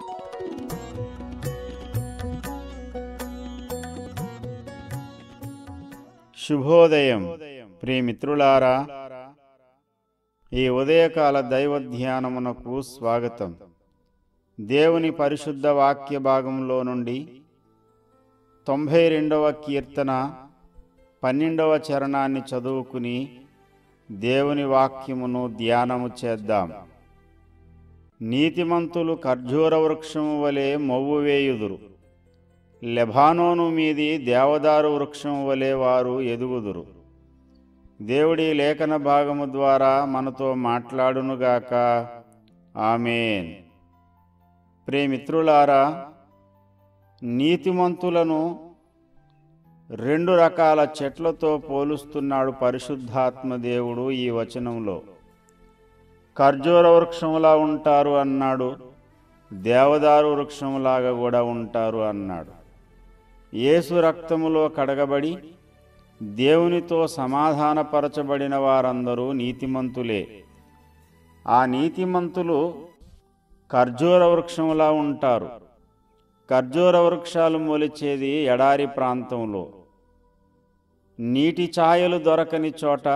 శుభోదయం ప్రియమిత్రులారా ఈ ఉదయకాల దైవ ధ్యానమునకు స్వాగతం దేవుని పరిశుద్ధ వాక్య భాగంలో నుండి తొంభై రెండవ కీర్తన పన్నెండవ చరణాన్ని చదువుకుని దేవుని వాక్యమును ధ్యానము చేద్దాం నీతిమంతులు ఖర్జూర వృక్షము వలె మొవ్వు వేయుదురు లెబానోను మీది దేవదారు వృక్షం వలె వారు ఎదుగుదురు దేవుడి లేఖన భాగము ద్వారా మనతో మాట్లాడునుగాక ఆమెన్ ప్రేమిత్రులారా నీతిమంతులను రెండు రకాల చెట్లతో పోలుస్తున్నాడు పరిశుద్ధాత్మ దేవుడు ఈ వచనంలో ఖర్జూర వృక్షములా ఉంటారు అన్నాడు దేవదారు వృక్షములాగా కూడా ఉంటారు అన్నాడు యేసు రక్తములో కడగబడి దేవునితో సమాధానపరచబడిన వారందరూ నీతిమంతులే ఆ నీతిమంతులు ఖర్జూర వృక్షములా ఉంటారు ఖర్జూర వృక్షాలు మొలిచేది ఎడారి ప్రాంతంలో నీటి ఛాయలు దొరకని చోట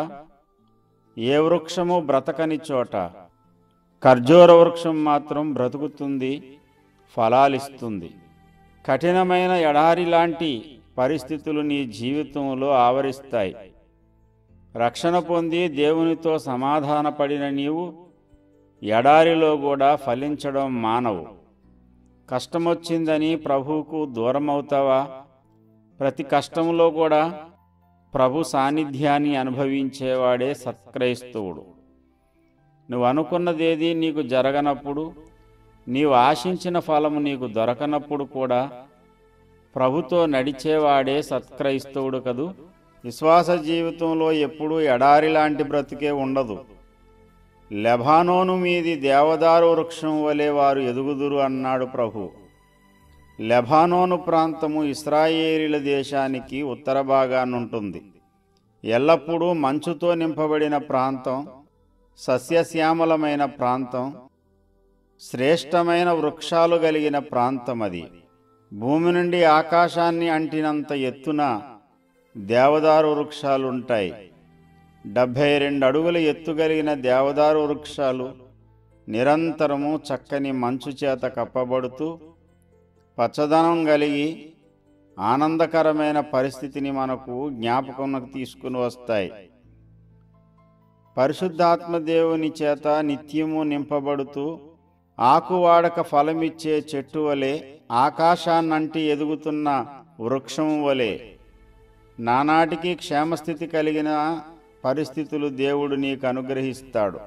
ఏ వృక్షము బ్రతకని చోట ఖర్జూర వృక్షం మాత్రం బ్రతుకుతుంది ఫలాలిస్తుంది కఠినమైన ఎడారి లాంటి పరిస్థితులు నీ జీవితంలో ఆవరిస్తాయి రక్షణ పొంది దేవునితో సమాధానపడిన నీవు ఎడారిలో కూడా ఫలించడం మానవు కష్టమొచ్చిందని ప్రభువుకు దూరమవుతావా ప్రతి కష్టంలో కూడా ప్రభు సాన్నిధ్యాన్ని అనుభవించేవాడే సత్క్రైస్తవుడు నువ్వు అనుకున్నదేది నీకు జరగనప్పుడు నీవు ఆశించిన ఫలము నీకు దొరకనప్పుడు కూడా ప్రభుతో నడిచేవాడే సత్క్రైస్తవుడు కదూ విశ్వాస జీవితంలో ఎప్పుడూ ఎడారి లాంటి బ్రతికే ఉండదు లెబానోను మీది దేవదారు వృక్షం వలె వారు ఎదుగుదురు అన్నాడు ప్రభు లెబానోను ప్రాంతము ఇస్రాయేలీల దేశానికి ఉత్తర భాగానుంటుంది ఎల్లప్పుడూ మంచుతో నింపబడిన ప్రాంతం సస్యశ్యామలమైన ప్రాంతం శ్రేష్టమైన వృక్షాలు కలిగిన ప్రాంతం అది భూమి నుండి ఆకాశాన్ని అంటినంత ఎత్తున దేవదారు వృక్షాలుంటాయి డెబ్భై రెండు అడుగుల ఎత్తు కలిగిన దేవదారు వృక్షాలు నిరంతరము చక్కని మంచు చేత కప్పబడుతూ పచ్చదనం కలిగి ఆనందకరమైన పరిస్థితిని మనకు జ్ఞాపకంకు తీసుకుని వస్తాయి పరిశుద్ధాత్మ దేవుని చేత నిత్యము నింపబడుతూ ఆకువాడక ఫలమిచ్చే చెట్టు వలె ఆకాశాన్నంటి ఎదుగుతున్న వృక్షం వలె నానాటికి క్షేమస్థితి కలిగిన పరిస్థితులు దేవుడు నీకు అనుగ్రహిస్తాడు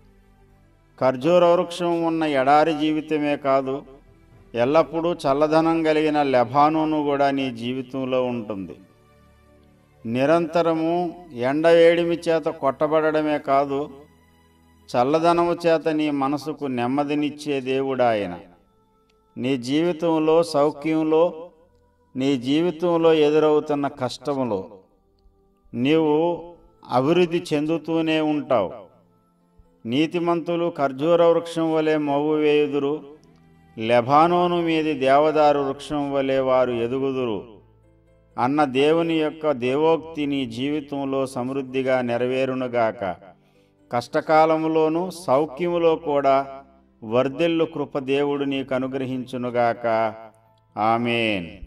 ఖర్జూర వృక్షం ఉన్న ఎడారి జీవితమే కాదు ఎల్లప్పుడూ చల్లదనం కలిగిన లెబానోను కూడా నీ జీవితంలో ఉంటుంది నిరంతరము ఎండ వేడిమి చేత కొట్టబడమే కాదు చల్లదనము చేత నీ మనసుకు నెమ్మదినిచ్చే దేవుడు ఆయన నీ జీవితంలో సౌఖ్యంలో నీ జీవితంలో ఎదురవుతున్న కష్టములో నీవు అభివృద్ధి చెందుతూనే ఉంటావు నీతిమంతులు ఖర్జూర వృక్షం వలె మవ్వు వేయుదురు లెబానోను మీది దేవదారు వృక్షం వలె వారు ఎదుగుదురు అన్న దేవుని యొక్క దేవోక్తి నీ జీవితంలో సమృద్ధిగా నెరవేరునుగాక కష్టకాలములోను సౌఖ్యములో కూడా వర్ధిల్లు కృప దేవుడు నీకు అనుగ్రహించునుగాక ఆమెన్